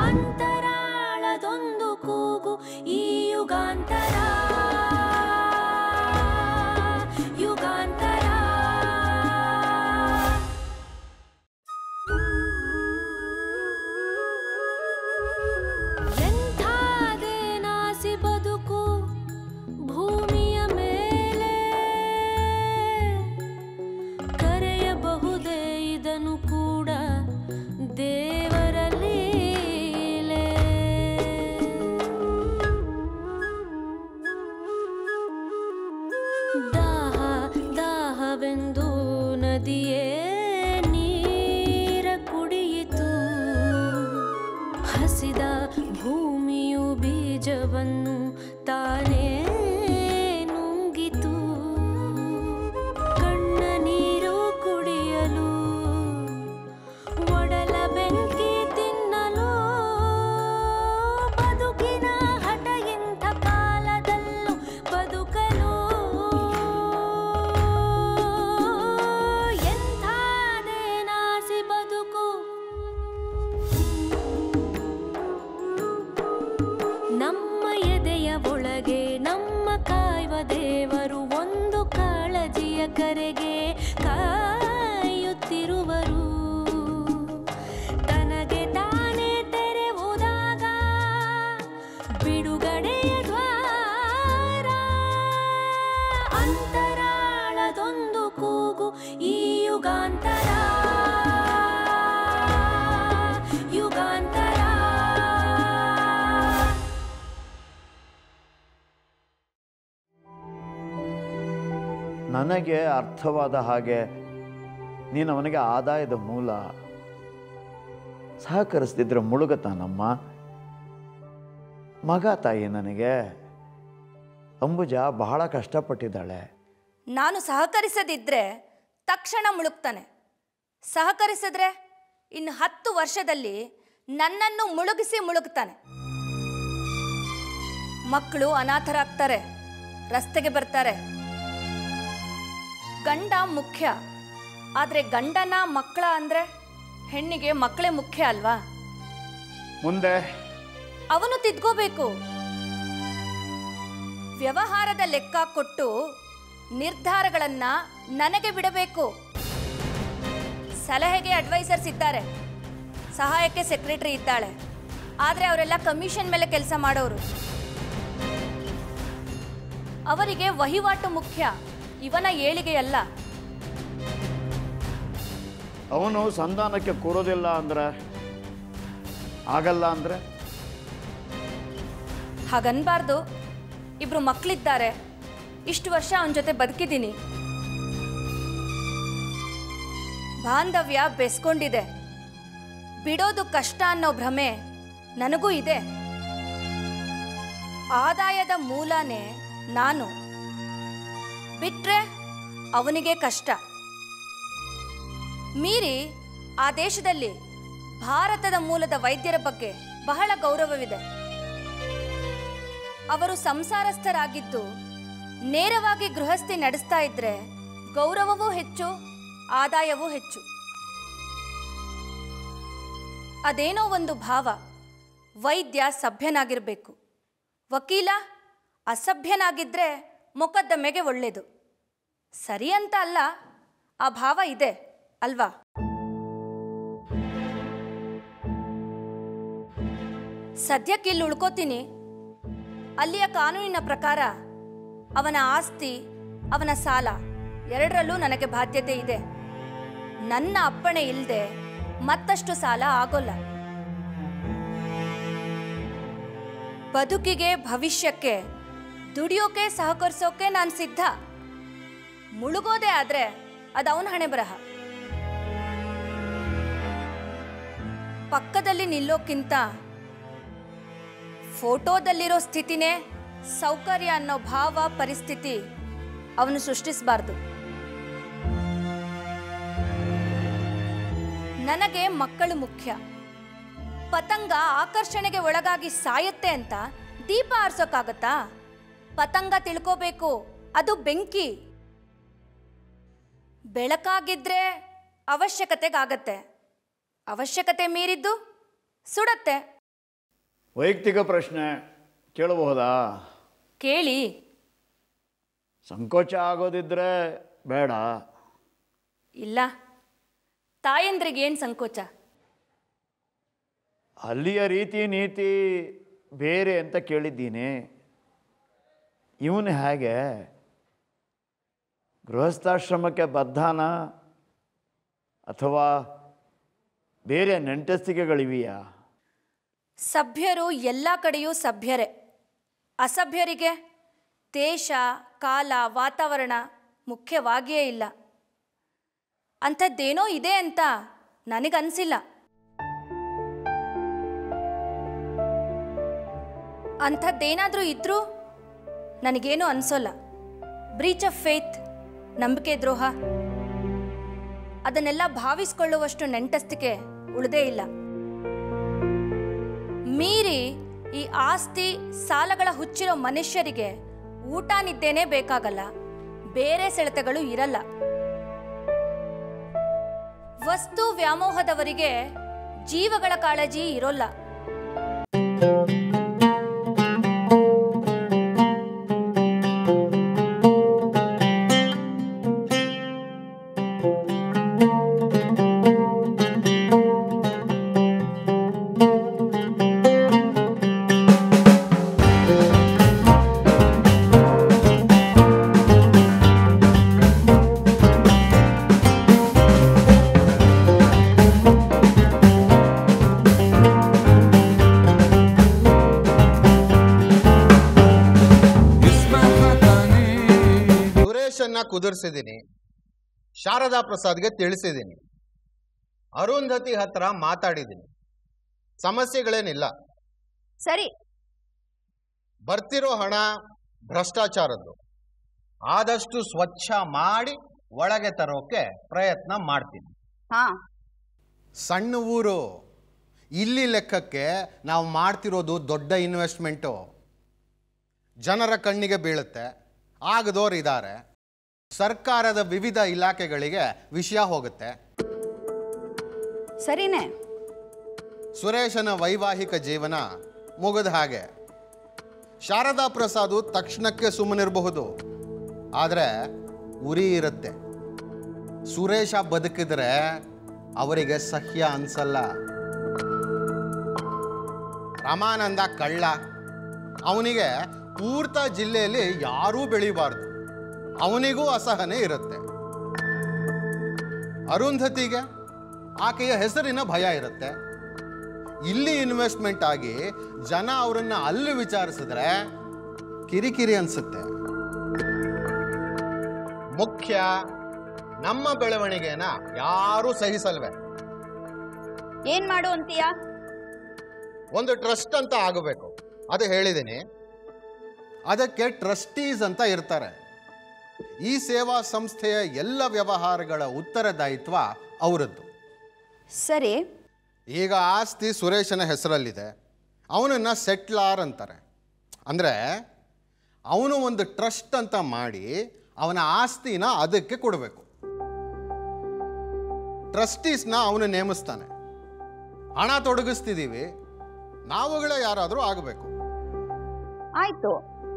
ಅಂತರಾಳದೊಂದು ಕೂಗು ಈ ಯುಗಾಂತರ ಯುಗಾಂತರ ಎಂಥಾದೇನಾಸಿ ಬದುಕು ಭೂಮಿಯ ಮೇಲೆ ಕರೆಯಬಹುದೇ ಇದನ್ನು ಕೂಡ ದೇವರ ಲೀಲೆ ದಾಹ ದಾಹವೆಂದು ನದಿಯೇ ನೀರ ಕುಡಿಯಿತು ಹಸಿದ ಭೂಮಿಯು ಬೀಜವನ್ನು ತಾನೇ ನುಂಗಿತು ಕಣ್ಣ ನೀರು ಕುಡಿಯಲು ಒಡಲ ಬೆಂಕಿ ತಿನ್ನಲು ಬದುಕಿನ ಹಠ ಇಂಥ ಕಾಲದಲ್ಲೂ ಬದುಕಲು ಎಂಥಾದೇನಾಸಿ ಬದುಕು ನಮ್ಮ ಎದೆಯ ಒಳಗೆ ನಮ್ಮ ಕಾಯುವ ದೇವರು ಒಂದು ಕಾಳಜಿಯ ಕರೆಗೆ ಕಾಯುತ್ತಿರುವರು ತನಗೆ ತಾನೇ ತೆರೆವುದಾಗ ಬಿಡುಗಡೆಯ ದ್ವಾರ ಅಂತರಾಳದೊಂದು ಕೂಗು ಈ ಯುಗಾಂತರ ಯುಗಾಂತರ ನನಗೆ ಅರ್ಥವಾದ ಹಾಗೆ ನೀನು ಅವನಿಗೆ ಆದಾಯದ ಮೂಲ ಸಹಕರಿಸ್ತಿದ್ರೆ ಮುಳುಗತಾನಮ್ಮ ಮಗ ತಾಯಿ ನನಗೆ ಅಂಬುಜ ಬಹಳ ಕಷ್ಟಪಟ್ಟಿದ್ದಾಳೆ ನಾನು ಸಹಕರಿಸದಿದ್ರೆ ತಕ್ಷಣ ಮುಳುಗ್ತಾನೆ ಸಹಕರಿಸಿದ್ರೆ ಇನ್ನು ಹತ್ತು ವರ್ಷದಲ್ಲಿ ನನ್ನನ್ನು ಮುಳುಗಿಸಿ ಮುಳುಗ್ತಾನೆ ಮಕ್ಕಳು ಅನಾಥರಾಗ್ತಾರೆ ರಸ್ತೆಗೆ ಬರ್ತಾರೆ ಗಂಡ ಮುಖ್ಯ ಆದರೆ ಗಂಡನ ಮಕ್ಕಳ ಅಂದರೆ ಹೆಣ್ಣಿಗೆ ಮಕ್ಕಳೇ ಮುಖ್ಯ ಅಲ್ವಾ ಮುಂದೆ ಅವನು ತಿದ್ಕೋಬೇಕು ವ್ಯವಹಾರದ ಲೆಕ್ಕ ಕೊಟ್ಟು ನಿರ್ಧಾರಗಳನ್ನ ನನಗೆ ಬಿಡಬೇಕು ಸಲಹೆಗೆ ಅಡ್ವೈಸರ್ಸ್ ಇದ್ದಾರೆ ಸಹಾಯಕ್ಕೆ ಸೆಕ್ರೆಟರಿ ಇದ್ದಾಳೆ ಆದರೆ ಅವರೆಲ್ಲ ಕಮಿಷನ್ ಮೇಲೆ ಕೆಲಸ ಮಾಡೋರು ಅವರಿಗೆ ವಹಿವಾಟು ಮುಖ್ಯ ಇವನ ಏಳಿಗೆಯಲ್ಲ ಅವನು ಸಂಧಾನಕ್ಕೆ ಕೂರೋದಿಲ್ಲ ಅಂದ್ರೆ ಆಗಲ್ಲ ಅಂದ್ರೆ ಹಾಗನ್ಬಾರ್ದು ಇಬ್ರು ಮಕ್ಕಳಿದ್ದಾರೆ ಇಷ್ಟು ವರ್ಷ ಅವನ ಜೊತೆ ಬದುಕಿದ್ದೀನಿ ಬಾಂಧವ್ಯ ಬೆಸ್ಕೊಂಡಿದೆ ಬಿಡೋದು ಕಷ್ಟ ಅನ್ನೋ ಭ್ರಮೆ ನನಗೂ ಇದೆ ಆದಾಯದ ಮೂಲನೇ ನಾನು ಬಿಟ್ರೆ ಅವನಿಗೆ ಕಷ್ಟ ಮೀರಿ ಆ ದೇಶದಲ್ಲಿ ಭಾರತದ ಮೂಲದ ವೈದ್ಯರ ಬಗ್ಗೆ ಬಹಳ ಗೌರವವಿದೆ ಅವರು ಸಂಸಾರಸ್ಥರಾಗಿದ್ದು ನೇರವಾಗಿ ಗೃಹಸ್ಥಿ ನಡೆಸ್ತಾ ಇದ್ರೆ ಗೌರವವೂ ಹೆಚ್ಚು ಆದಾಯವೂ ಹೆಚ್ಚು ಅದೇನೋ ಒಂದು ಭಾವ ವೈದ್ಯ ಸಭ್ಯನಾಗಿರಬೇಕು ವಕೀಲ ಅಸಭ್ಯನಾಗಿದ್ರೆ ಮೊಕದ್ದಮೆಗೆ ಒಳ್ಳೆಯದು ಸರಿ ಅಂತ ಅಲ್ಲ ಆ ಭಾವ ಇದೆ ಅಲ್ವಾ ಸದ್ಯಕ್ಕೆ ಇಲ್ಲಿ ಉಳ್ಕೋತೀನಿ ಅಲ್ಲಿಯ ಕಾನೂನಿನ ಪ್ರಕಾರ ಅವನ ಆಸ್ತಿ ಅವನ ಸಾಲ ಎರಡರಲ್ಲೂ ನನಗೆ ಬಾಧ್ಯತೆ ಇದೆ ನನ್ನ ಅಪ್ಪಣೆ ಇಲ್ಲದೆ ಮತ್ತಷ್ಟು ಸಾಲ ಆಗೋಲ್ಲ ಬದುಕಿಗೆ ಭವಿಷ್ಯಕ್ಕೆ ದುಡಿಯೋಕೆ ಸಹಕರಿಸೋಕೆ ನಾನು ಸಿದ್ಧ ಮುಳುಗೋದೇ ಆದ್ರೆ ಅದು ಅವನ ಹಣೆ ಬರಹ ಪಕ್ಕದಲ್ಲಿ ನಿಲ್ಲೋಕ್ಕಿಂತ ಫೋಟೋದಲ್ಲಿರೋ ಸ್ಥಿತಿನೇ ಸೌಕರ್ಯ ಅನ್ನೋ ಭಾವ ಪರಿಸ್ಥಿತಿ ಅವನು ಸೃಷ್ಟಿಸಬಾರ್ದು ನನಗೆ ಮಕ್ಕಳು ಮುಖ್ಯ ಪತಂಗ ಆಕರ್ಷಣೆಗೆ ಒಳಗಾಗಿ ಸಾಯುತ್ತೆ ಅಂತ ದೀಪ ಆರ್ಸೋಕ್ಕಾಗತ್ತಾ ಪತಂಗ ತಿಳ್ಕೋಬೇಕು ಅದು ಬೆಂಕಿ ಬೆಳಕಾಗಿದ್ರೆ ಅವಶ್ಯಕತೆಗಾಗತ್ತೆ ಅವಶ್ಯಕತೆ ಮೀರಿದ್ದು ಸುಡತ್ತೆ ವೈಯಕ್ತಿಕ ಪ್ರಶ್ನೆ ಕೇಳಬಹುದಾ ಕೇಳಿ ಸಂಕೋಚ ಆಗೋದಿದ್ರೆ ಬೇಡ ಇಲ್ಲ ತಾಯಂದ್ರಿಗೆ ಏನು ಸಂಕೋಚ ಅಲ್ಲಿಯ ರೀತಿ ನೀತಿ ಬೇರೆ ಅಂತ ಕೇಳಿದ್ದೀನಿ ಇವನು ಹೇಗೆ ಗೃಹಸ್ಥಾಶ್ರಮಕ್ಕೆ ಬದ್ಧಾನ ಅಥವಾ ಬೇರೆ ನೆಂಟಸ್ತಿಕೆಗಳಿವೆಯಾ ಸಭ್ಯರು ಎಲ್ಲ ಕಡೆಯೂ ಸಭ್ಯರೇ ಅಸಭ್ಯರಿಗೆ ದೇಶ ಕಾಲ ವಾತಾವರಣ ಮುಖ್ಯವಾಗಿಯೇ ಇಲ್ಲ ಅಂಥದ್ದೇನೋ ಇದೆ ಅಂತ ನನಗನ್ಸಿಲ್ಲ ಅಂಥದ್ದೇನಾದರೂ ಇದ್ರೂ ನನಗೇನು ಅನ್ಸೋಲ್ಲ ಬ್ರೀಚ್ ಆಫ್ ಫೇತ್ ನಂಬಿಕೆ ದ್ರೋಹ ಅದನ್ನೆಲ್ಲ ಭಾವಿಸ್ಕೊಳ್ಳುವಷ್ಟು ನೆಂಟಸ್ತಿಕೆ ಉಳಿದೇ ಇಲ್ಲ ಮೀರಿ ಈ ಆಸ್ತಿ ಸಾಲಗಳ ಹುಚ್ಚಿರೋ ಮನುಷ್ಯರಿಗೆ ಊಟ ನಿದ್ದೇನೆ ಬೇಕಾಗಲ್ಲ ಬೇರೆ ಸೆಳೆತಗಳು ಇರಲ್ಲ ವಸ್ತು ವ್ಯಾಮೋಹದವರಿಗೆ ಜೀವಗಳ ಕಾಳಜಿ ಇರೋಲ್ಲ ಸುರೇಶನ್ನ ಕುದುರಿಸಿದ್ದೀನಿ ಶಾರದಾ ಪ್ರಸಾದ್ಗೆ ತಿಳಿಸಿದ್ದೀನಿ ಅರುಂಧತಿ ಹತ್ರ ಮಾತಾಡಿದ್ದೀನಿ ಸಮಸ್ಯೆಗಳೇನಿಲ್ಲ ಸರಿ ಬರ್ತಿರೋ ಹಣ ಭ್ರಷ್ಟಾಚಾರದ್ದು ಆದಷ್ಟು ಸ್ವಚ್ಛ ಮಾಡಿ ಒಳಗೆ ತರೋಕೆ ಪ್ರಯತ್ನ ಮಾಡ್ತೀನಿ ಹಾ ಸಣ್ಣ ಊರು ಇಲ್ಲಿ ಲೆಕ್ಕಕ್ಕೆ ನಾವು ಮಾಡ್ತಿರೋದು ದೊಡ್ಡ ಇನ್ವೆಸ್ಟ್ಮೆಂಟು ಜನರ ಕಣ್ಣಿಗೆ ಬೀಳುತ್ತೆ ಆಗದೋರು ಇದ್ದಾರೆ ಸರ್ಕಾರದ ವಿವಿಧ ಇಲಾಖೆಗಳಿಗೆ ವಿಷಯ ಹೋಗುತ್ತೆ ಸರಿನೇ ಸುರೇಶನ ವೈವಾಹಿಕ ಜೀವನ ಮುಗಿದ ಹಾಗೆ ಶಾರದಾ ಪ್ರಸಾದು ತಕ್ಷಣಕ್ಕೆ ಸುಮ್ಮನಿರಬಹುದು ಆದರೆ ಉರಿ ಇರುತ್ತೆ ಸುರೇಶ ಬದುಕಿದ್ರೆ ಅವರಿಗೆ ಸಹ್ಯ ಅನ್ಸಲ್ಲ ರಮಾನಂದ ಕಳ್ಳ ಅವನಿಗೆ ಪೂರ್ತ ಜಿಲ್ಲೆಯಲ್ಲಿ ಯಾರೂ ಬೆಳಿಬಾರ್ದು ಅವನಿಗೂ ಅಸಹನೆ ಇರುತ್ತೆ ಅರುಂಧತಿಗೆ ಆಕೆಯ ಹೆಸರಿನ ಭಯ ಇರುತ್ತೆ ಇಲ್ಲಿ ಇನ್ವೆಸ್ಟ್ಮೆಂಟ್ ಆಗಿ ಜನ ಅವರನ್ನ ಅಲ್ಲಿ ವಿಚಾರಿಸಿದ್ರೆ ಕಿರಿಕಿರಿ ಅನ್ಸುತ್ತೆ ಮುಖ್ಯ ನಮ್ಮ ಬೆಳವಣಿಗೆನ ಯಾರೂ ಸಹಿಸಲ್ವೇ ಏನ್ ಮಾಡು ಅಂತೀಯಾ ಒಂದು ಟ್ರಸ್ಟ್ ಅಂತ ಆಗಬೇಕು ಅದು ಹೇಳಿದ್ದೀನಿ ಅದಕ್ಕೆ ಟ್ರಸ್ಟೀಸ್ ಅಂತ ಇರ್ತಾರೆ ಈ ಸೇವಾ ಸಂಸ್ಥೆಯ ಎಲ್ಲ ವ್ಯವಹಾರಗಳ ಉತ್ತರದಾಯಿತ್ವ ಅವರದ್ದು ಸರಿ ಈಗ ಆಸ್ತಿ ಸುರೇಶನ ಹೆಸರಲ್ಲಿದೆ ಅವನನ್ನು ಸೆಟ್ಲಾರ್ ಅಂತಾರೆ ಅಂದರೆ ಅವನು ಒಂದು ಟ್ರಸ್ಟ್ ಅಂತ ಮಾಡಿ ಅವನ ಆಸ್ತಿನ ಅದಕ್ಕೆ ಕೊಡಬೇಕು ಟ್ರಸ್ಟೀಸ್ನ ಅವನು ನೇಮಿಸ್ತಾನೆ ಹಣ ತೊಡಗಿಸ್ತಿದ್ದೀವಿ ನಾವುಗಳೇ ಯಾರಾದರೂ ಆಗಬೇಕು ಆಯ್ತು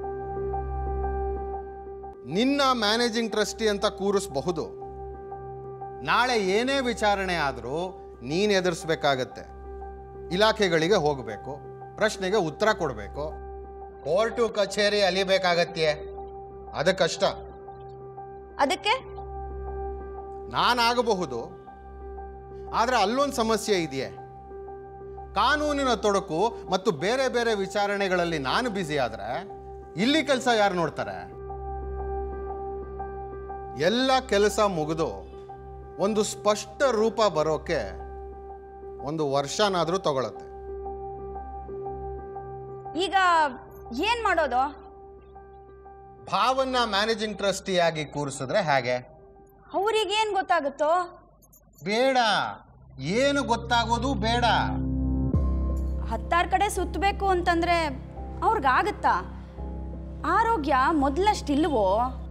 ನಿನ್ನ ಮ್ಯಾನೇಜಿಂಗ್ ಟ್ರಸ್ಟಿ ಅಂತ ಕೂರಿಸಬಹುದು ನಾಳೆ ಏನೇ ವಿಚಾರಣೆ ಆದರೂ ನೀನು ಎದುರಿಸ್ಬೇಕಾಗತ್ತೆ ಇಲಾಖೆಗಳಿಗೆ ಹೋಗಬೇಕು ಪ್ರಶ್ನೆಗೆ ಉತ್ತರ ಕೊಡಬೇಕು ಕೋರ್ಟು ಕಚೇರಿ ಅಲಿಬೇಕಾಗತ್ತೆ ಅದು ಕಷ್ಟ ಅದಕ್ಕೆ ನಾನಾಗಬಹುದು ಆದರೆ ಅಲ್ಲೊಂದು ಸಮಸ್ಯೆ ಇದೆಯೇ ಕಾನೂನಿನ ತೊಡಕು ಮತ್ತು ಬೇರೆ ಬೇರೆ ವಿಚಾರಣೆಗಳಲ್ಲಿ ನಾನು ಬ್ಯುಸಿ ಆದರೆ ಇಲ್ಲಿ ಕೆಲಸ ಯಾರು ನೋಡ್ತಾರೆ ಎಲ್ಲ ಕೆಲಸ ಮುಗಿದು ಒಂದು ಸ್ಪಷ್ಟ ರೂಪ ಬರೋಕೆ ಒಂದು ವರ್ಷನಾದರೂ ತಗೊಳತ್ತೆ ಈಗ ಏನ್ ಮಾಡೋದು ಭಾವನ್ನ ಮ್ಯಾನೇಜಿಂಗ್ ಟ್ರಸ್ಟಿಯಾಗಿ ಕೂರಿಸಿದ್ರೆ ಹೇಗೆ ಅವ್ರಿಗೇನ್ ಗೊತ್ತಾಗುತ್ತೋ ಬೇಡ ಏನು ಗೊತ್ತಾಗೋದು ಬೇಡ ಹತ್ತಾರು ಕಡೆ ಸುತ್ತಬೇಕು ಅಂತಂದ್ರೆ ಅವ್ರಿಗಾಗತ್ತಾ ಆರೋಗ್ಯ ಮೊದಲಷ್ಟಿಲ್ವೋ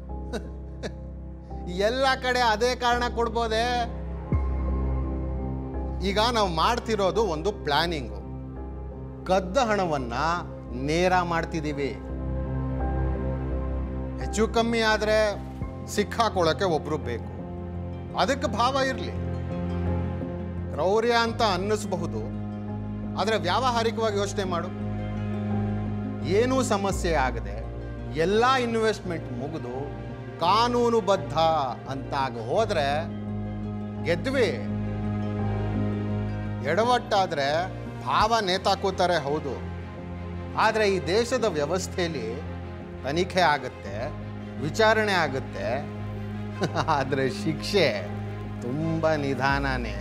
ಎಲ್ಲ ಕಡೆ ಅದೇ ಕಾರಣ ಕೊಡ್ಬೋದೇ ಈಗ ನಾವು ಮಾಡ್ತಿರೋದು ಒಂದು ಪ್ಲಾನಿಂಗು ಕದ್ದ ಹಣವನ್ನ ನೇರ ಮಾಡ್ತಿದ್ದೀವಿ ಹೆಚ್ಚು ಕಮ್ಮಿ ಆದರೆ ಸಿಕ್ಕಾಕೊಳ್ಳೋಕೆ ಒಬ್ರು ಬೇಕು ಅದಕ್ಕೆ ಭಾವ ಇರಲಿ ಕ್ರೌರ್ಯ ಅಂತ ಅನ್ನಿಸ್ಬಹುದು ಆದರೆ ವ್ಯಾವಹಾರಿಕವಾಗಿ ಯೋಚನೆ ಮಾಡು ಏನೂ ಸಮಸ್ಯೆ ಆಗದೆ ಎಲ್ಲ ಇನ್ವೆಸ್ಟ್ಮೆಂಟ್ ಮುಗಿದು ಕಾನೂನುಬದ್ಧ ಅಂತಾಗ ಹೋದ್ರೆ ಗೆದ್ವಿ ಎಡವಟ್ಟಾದ್ರೆ ಭಾವ ನೇತಾಕೋತಾರೆ ಹೌದು ಆದರೆ ಈ ದೇಶದ ವ್ಯವಸ್ಥೆಯಲ್ಲಿ ತನಿಖೆ ಆಗುತ್ತೆ ವಿಚಾರಣೆ ಆಗುತ್ತೆ ಆದರೆ ಶಿಕ್ಷೆ ತುಂಬ ನಿಧಾನನೇ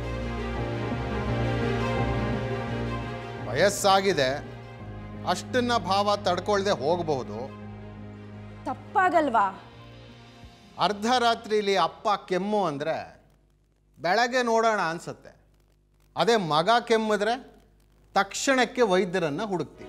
ವಯಸ್ಸಾಗಿದೆ ಅಷ್ಟನ್ನ ಭಾವ ತಡ್ಕೊಳ್ದೆ ಹೋಗಬಹುದು ತಪ್ಪಾಗಲ್ವಾ ಅರ್ಧ ರಾತ್ರಿಲಿ ಅಪ್ಪ ಕೆಮ್ಮು ಅಂದರೆ ಬೆಳಗ್ಗೆ ನೋಡೋಣ ಅನ್ಸುತ್ತೆ ಅದೇ ಮಗ ಕೆಮ್ಮಿದ್ರೆ ತಕ್ಷಣಕ್ಕೆ ವೈದ್ಯರನ್ನ ಹುಡುಕ್ತೀವಿ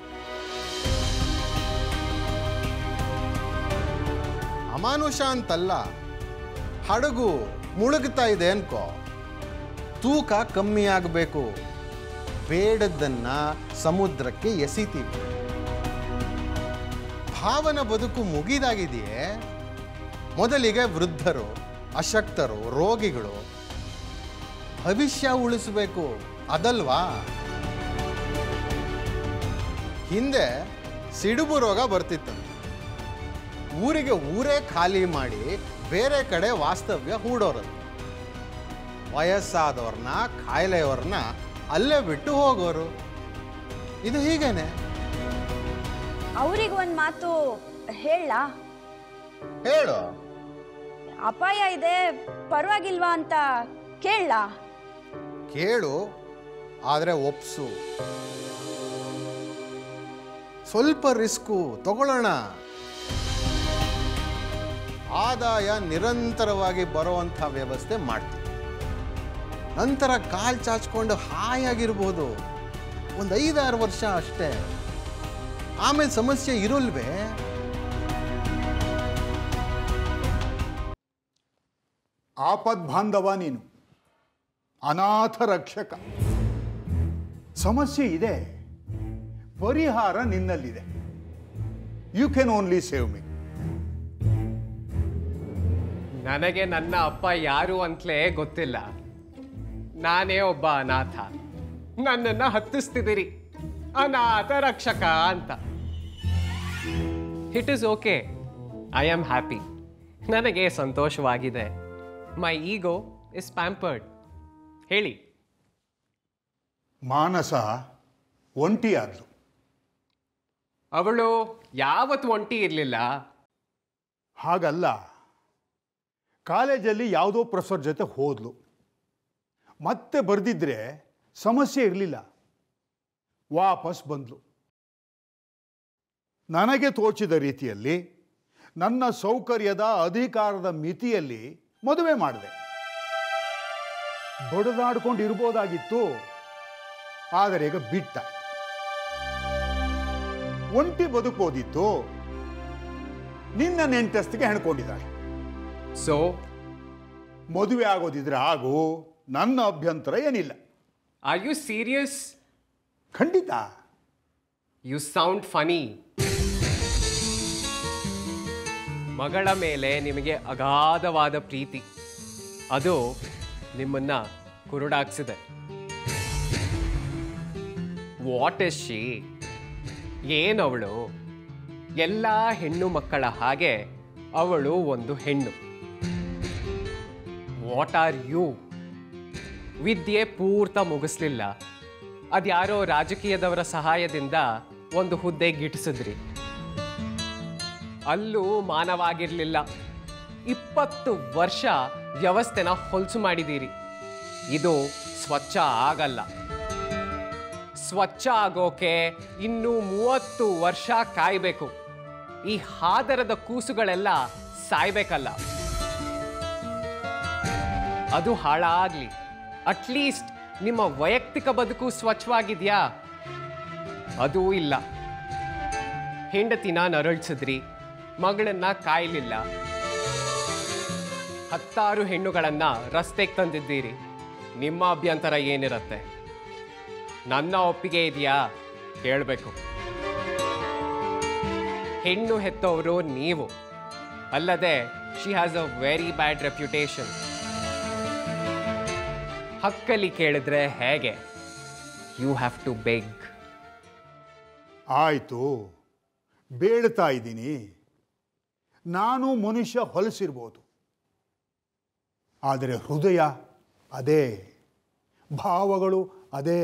ಅಮಾನುಷ ಅಂತಲ್ಲ ಹಡಗು ಮುಳುಗ್ತಾ ಇದೆ ಅನ್ಕೋ ತೂಕ ಕಮ್ಮಿ ಆಗಬೇಕು ಬೇಡದ್ದನ್ನ ಸಮುದ್ರಕ್ಕೆ ಎಸಿತೀವಿ ಭಾವನ ಬದುಕು ಮುಗಿದಾಗಿದೆಯೇ ಮೊದಲಿಗೆ ವೃದ್ಧರು ಅಶಕ್ತರು ರೋಗಿಗಳು ಭವಿಷ್ಯ ಉಳಿಸಬೇಕು ಅದಲ್ವಾ ಹಿಂದೆ ಸಿಡುಬು ರೋಗ ಬರ್ತಿತ್ತು ಊರಿಗೆ ಊರೇ ಖಾಲಿ ಮಾಡಿ ಬೇರೆ ಕಡೆ ವಾಸ್ತವ್ಯ ಹೂಡೋರದು ವಯಸ್ಸಾದವ್ರನ್ನ ಕಾಯಿಲೆಯವ್ರನ್ನ ಅಲ್ಲೇ ಬಿಟ್ಟು ಹೋಗೋರು ಇದು ಹೀಗೇನೆ ಅವ್ರಿಗೆ ಒಂದು ಮಾತು ಹೇಳ ಹೇಳು ಅಪಾಯ ಇದೆ ಪರವಾಗಿಲ್ವಾ ಅಂತ ಕೇಳ ಕೇಳು ಆದರೆ ಒಪ್ಸು ಸ್ವಲ್ಪ ರಿಸ್ಕು ತಗೊಳ್ಳೋಣ ಆದಾಯ ನಿರಂತರವಾಗಿ ಬರುವಂಥ ವ್ಯವಸ್ಥೆ ಮಾಡ್ತೀವಿ ನಂತರ ಕಾಲ್ ಚಾಚ್ಕೊಂಡು ಹಾಯಾಗಿರ್ಬೋದು ಒಂದು ಐದಾರು ವರ್ಷ ಅಷ್ಟೇ ಆಮೇಲೆ ಸಮಸ್ಯೆ ಇರೋಲ್ವೇ ಆಪದ್ಬಾಂಧವ ನೀನು ಅನಾಥ ರಕ್ಷಕ ಸಮಸ್ಯೆ ಇದೆ ಪರಿಹಾರ ನಿನ್ನಲ್ಲಿದೆ you can only save me ನನಗೆ ನನ್ನ ಅಪ್ಪ ಯಾರು ಅಂತಲೇ ಗೊತ್ತಿಲ್ಲ ನಾನೇ ಒಬ್ಬ ಅನಾಥ ನನ್ನನ್ನು ಹತ್ತಿಸ್ತಿದ್ದೀರಿ ಅನಾಥ ರಕ್ಷಕ ಅಂತ it is okay I am happy ನನಗೆ ಸಂತೋಷವಾಗಿದೆ ಮೈ ಈಗೋ ಇಸ್ ಪ್ಯಾಂಪರ್ಡ್ ಹೇಳಿ ಮಾನಸ ಒಂಟಿಯಾದ್ಲು ಅವಳು ಯಾವತ್ತು ಒಂಟಿ ಇರಲಿಲ್ಲ ಹಾಗಲ್ಲ ಕಾಲೇಜಲ್ಲಿ ಯಾವುದೋ ಪ್ರೊಫೆಸರ್ ಜೊತೆ ಹೋದ್ಲು ಮತ್ತೆ ಬರೆದಿದ್ರೆ ಸಮಸ್ಯೆ ಇರಲಿಲ್ಲ ವಾಪಸ್ ಬಂದ್ಲು ನನಗೆ ತೋಚಿದ ರೀತಿಯಲ್ಲಿ ನನ್ನ ಸೌಕರ್ಯದ ಅಧಿಕಾರದ ಮಿತಿಯಲ್ಲಿ ಮದುವೆ ಮಾಡಿದೆ ಬಡದಾಡ್ಕೊಂಡು ಇರ್ಬೋದಾಗಿತ್ತು ಆದರೆ ಈಗ ಬಿಟ್ಟಾಯ್ತು ಒಂಟಿ ಬದುಕೋದಿತ್ತು ನಿನ್ನ ನೆಂಟಸ್ತಿಗೆ ಹೆಣ್ಕೊಂಡಿದ್ದಾಳೆ ಸೊ ಮದುವೆ ಆಗೋದಿದ್ರೆ ಆಗು ನನ್ನ ಅಭ್ಯಂತರ ಏನಿಲ್ಲ ಆರ್ ಯು ಸೀರಿಯಸ್ ಖಂಡಿತ ಯು ಸೌಂಡ್ ಫನಿ ಮಗಳ ಮೇಲೆ ನಿಮಗೆ ಅಗಾಧವಾದ ಪ್ರೀತಿ ಅದು ನಿಮ್ಮನ್ನ ಕುರುಡಾಗ್ಸಿದೆ ವಾಟ್ ಇಸ್ ಶಿ ಏನವಳು ಎಲ್ಲ ಹೆಣ್ಣು ಮಕ್ಕಳ ಹಾಗೆ ಅವಳು ಒಂದು ಹೆಣ್ಣು ವಾಟ್ ಆರ್ ಯು ವಿದ್ಯೆ ಪೂರ್ತ ಮುಗಿಸ್ಲಿಲ್ಲ ಅದ್ಯಾರೋ ರಾಜಕೀಯದವರ ಸಹಾಯದಿಂದ ಒಂದು ಹುದ್ದೆ ಗಿಟ್ಟಿಸಿದ್ರಿ ಅಲ್ಲೂ ಮಾನವಾಗಿರ್ಲಿಲ್ಲ ಇಪ್ಪತ್ತು ವರ್ಷ ವ್ಯವಸ್ಥೆನ ಹೊಲಸು ಮಾಡಿದ್ದೀರಿ ಇದು ಸ್ವಚ್ಛ ಆಗಲ್ಲ ಸ್ವಚ್ಛ ಆಗೋಕೆ ಇನ್ನೂ ಮೂವತ್ತು ವರ್ಷ ಕಾಯಬೇಕು ಈ ಹಾದರದ ಕೂಸುಗಳೆಲ್ಲ ಸಾಯ್ಬೇಕಲ್ಲ ಅದು ಹಾಳಾಗ್ಲಿ ಅಟ್ಲೀಸ್ಟ್ ನಿಮ್ಮ ವೈಯಕ್ತಿಕ ಬದುಕು ಸ್ವಚ್ಛವಾಗಿದ್ಯಾ ಅದೂ ಇಲ್ಲ ಹೆಂಡತಿನ ನರಳಿಸಿದ್ರಿ ಮಗಳನ್ನ ಕಾಯಲಿಲ್ಲ ಹತ್ತಾರು ಹೆಣ್ಣುಗಳನ್ನ ರಸ್ತೆಗೆ ತಂದಿದ್ದೀರಿ ನಿಮ್ಮ ಅಭ್ಯಂತರ ಏನಿರತ್ತೆ ನನ್ನ ಒಪ್ಪಿಗೆ ಇದೆಯಾ ಕೇಳಬೇಕು ಹೆಣ್ಣು ಹೆತ್ತವರು ನೀವು ಅಲ್ಲದೆ she has a very bad reputation ಹಕ್ಕಲ್ಲಿ ಕೇಳಿದ್ರೆ ಹೇಗೆ ಯು ಹ್ಯಾವ್ ಟು ಬೆಗ್ ಆಯಿತು ಬೇಡ್ತಾ ಇದ್ದೀನಿ ನಾನು ಮನುಷ್ಯ ಹೊಲಸಿರ್ಬೋದು ಆದರೆ ಹೃದಯ ಅದೇ ಭಾವಗಳು ಅದೇ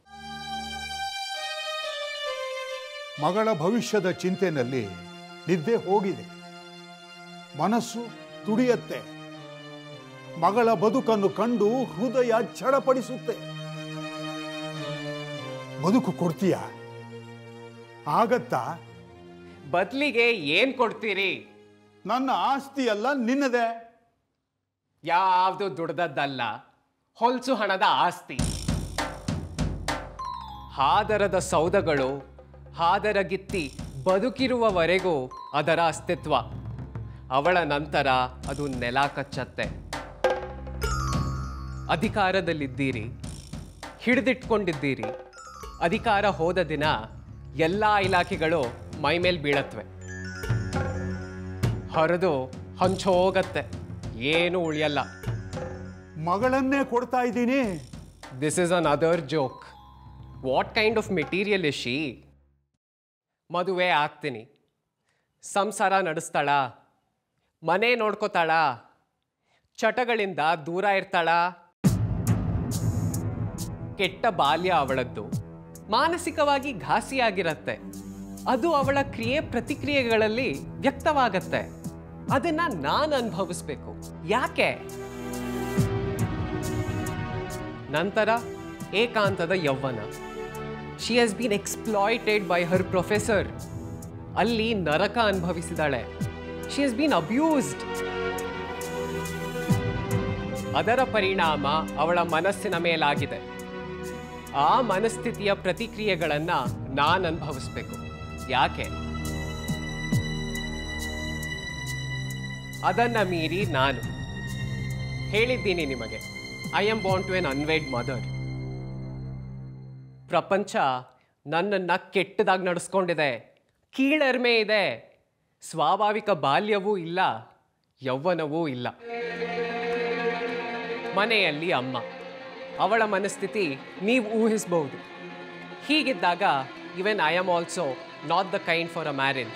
ಮಗಳ ಭವಿಷ್ಯದ ಚಿಂತೆನಲ್ಲಿ ನಿದ್ದೆ ಹೋಗಿದೆ ಮನಸ್ಸು ತುಡಿಯತ್ತೆ ಮಗಳ ಬದುಕನ್ನು ಕಂಡು ಹೃದಯ ಛಳಪಡಿಸುತ್ತೆ ಬದುಕು ಕೊಡ್ತೀಯಾ ಆಗತ್ತಾ ಬದಲಿಗೆ ಏನ್ ಕೊಡ್ತೀರಿ ನನ್ನ ಆಸ್ತಿ ಎಲ್ಲ ನಿನ್ನದೇ ಯಾವುದು ದುಡ್ದದ್ದಲ್ಲ ಹೊಲ್ಸು ಹಣದ ಆಸ್ತಿ ಹಾದರದ ಸೌದಗಳು ಹಾದರಗಿತ್ತಿ ಬದುಕಿರುವವರೆಗೂ ಅದರ ಅಸ್ತಿತ್ವ ಅವಳ ನಂತರ ಅದು ನೆಲ ಕಚ್ಚತ್ತೆ ಅಧಿಕಾರದಲ್ಲಿದ್ದೀರಿ ಹಿಡಿದಿಟ್ಕೊಂಡಿದ್ದೀರಿ ಅಧಿಕಾರ ಹೋದ ದಿನ ಎಲ್ಲ ಇಲಾಖೆಗಳು ಮೈ ಮೇಲೆ ಬೀಳತ್ವೆ ಹರಿದು ಹಂಚೋಗತ್ತೆ ಏನು ಉಳಿಯಲ್ಲ ಮಗಳನ್ನೇ ಕೊಡ್ತಾ ಇದ್ದೀನಿ this is another joke what kind of material is she ಮದುವೆ ಆಗ್ತೀನಿ ಸಂಸಾರ ನಡೆಸ್ತಾಳ ಮನೆ ನೋಡ್ಕೋತಾಳ ಚಟಗಳಿಂದ ದೂರ ಇರ್ತಾಳ ಕೆಟ್ಟ ಬಾಲ್ಯ ಅವಳದ್ದು ಮಾನಸಿಕವಾಗಿ ಘಾಸಿಯಾಗಿರತ್ತೆ ಅದು ಅವಳ ಕ್ರಿಯೆ ಪ್ರತಿಕ್ರಿಯೆಗಳಲ್ಲಿ ವ್ಯಕ್ತವಾಗತ್ತೆ ಅದನ್ನ ನಾನು ಅನುಭವಿಸ್ಬೇಕು ಯಾಕೆ ನಂತರ ಏಕಾಂತದ ಯೌವನ she has been exploited by her professor ಅಲ್ಲಿ ನರಕ ಅನುಭವಿಸಿದಾಳೆ ಶಿ ಹಸ್ ಬೀನ್ ಅಬ್ಯೂಸ್ಡ್ ಅದರ ಪರಿಣಾಮ ಅವಳ ಮನಸ್ಸಿನ ಮೇಲಾಗಿದೆ ಆ ಮನಸ್ಥಿತಿಯ ಪ್ರತಿಕ್ರಿಯೆಗಳನ್ನ ನಾನು ಅನುಭವಿಸ್ಬೇಕು ಯಾಕೆ ಅದನ್ನ ಮೀರಿ ನಾನು ಹೇಳಿದ್ದೀನಿ ನಿಮಗೆ I am bound to an unwed mother ಪ್ರಪಂಚ ನನ್ನನ್ನು ಕೆಟ್ಟದಾಗಿ ನಡೆಸ್ಕೊಂಡಿದೆ ಕೀಳರಿಮೆ ಇದೆ ಸ್ವಾಭಾವಿಕ ಬಾಲ್ಯವೂ ಇಲ್ಲ ಯೌವನವೂ ಇಲ್ಲ ಮನೆಯಲ್ಲಿ ಅಮ್ಮ ಅವಳ ಮನಸ್ಥಿತಿ ನೀವು ಊಹಿಸಬಹುದು ಹೀಗಿದ್ದಾಗ even I am also not the kind for a marriage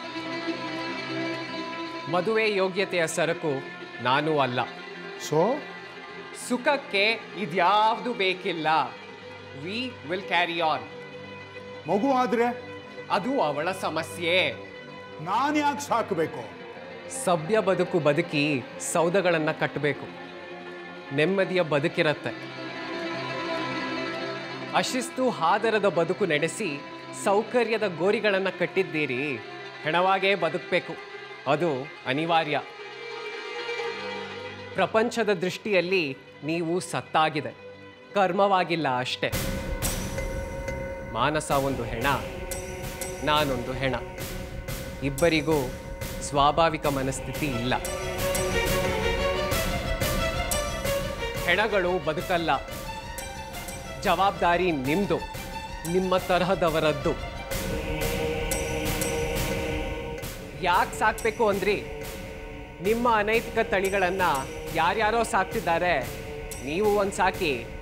ಮದುವೆ ಯೋಗ್ಯತೆಯ ಸರಕು ನಾನೂ ಅಲ್ಲ ಸೊ ಸುಖಕ್ಕೆ ಇದ್ಯಾವುದು ಬೇಕಿಲ್ಲ ವಿ ವಿಲ್ ಕ್ಯಾರಿ ಆನ್ ಮಗು ಆದ್ರೆ ಅದು ಅವಳ ಸಮಸ್ಯೆ ನಾನು ಯಾಕೆ ಸಾಕಬೇಕು ಸಭ್ಯ ಬದುಕು ಬದುಕಿ ಸೌದಗಳನ್ನು ಕಟ್ಟಬೇಕು ನೆಮ್ಮದಿಯ ಬದುಕಿರತ್ತೆ ಅಶಿಸ್ತು ಹಾದರದ ಬದುಕು ನಡೆಸಿ ಸೌಕರ್ಯದ ಗೋರಿಗಳನ್ನು ಕಟ್ಟಿದ್ದೀರಿ ಹೆಣವಾಗೇ ಬದುಕಬೇಕು ಅದು ಅನಿವಾರ್ಯ ಪ್ರಪಂಚದ ದೃಷ್ಟಿಯಲ್ಲಿ ನೀವು ಸತ್ತಾಗಿದೆ ಕರ್ಮವಾಗಿಲ್ಲ ಅಷ್ಟೇ ಮಾನಸ ಒಂದು ಹೆಣ ನಾನೊಂದು ಹೆಣ ಇಬ್ಬರಿಗೂ ಸ್ವಾಭಾವಿಕ ಮನಸ್ಥಿತಿ ಇಲ್ಲ ಹೆಣಗಳು ಬದುಕಲ್ಲ ಜವಾಬ್ದಾರಿ ನಿಮ್ದು ನಿಮ್ಮ ತರಹದವರದ್ದು ಯಾಕೆ ಸಾಕ್ಬೇಕು ಅಂದ್ರಿ ನಿಮ್ಮ ಅನೈತಿಕ ತಳಿಗಳನ್ನ ಯಾರ್ಯಾರೋ ಸಾಕ್ತಿದ್ದಾರೆ ನೀವು ಒಂದು ಸಾಕಿ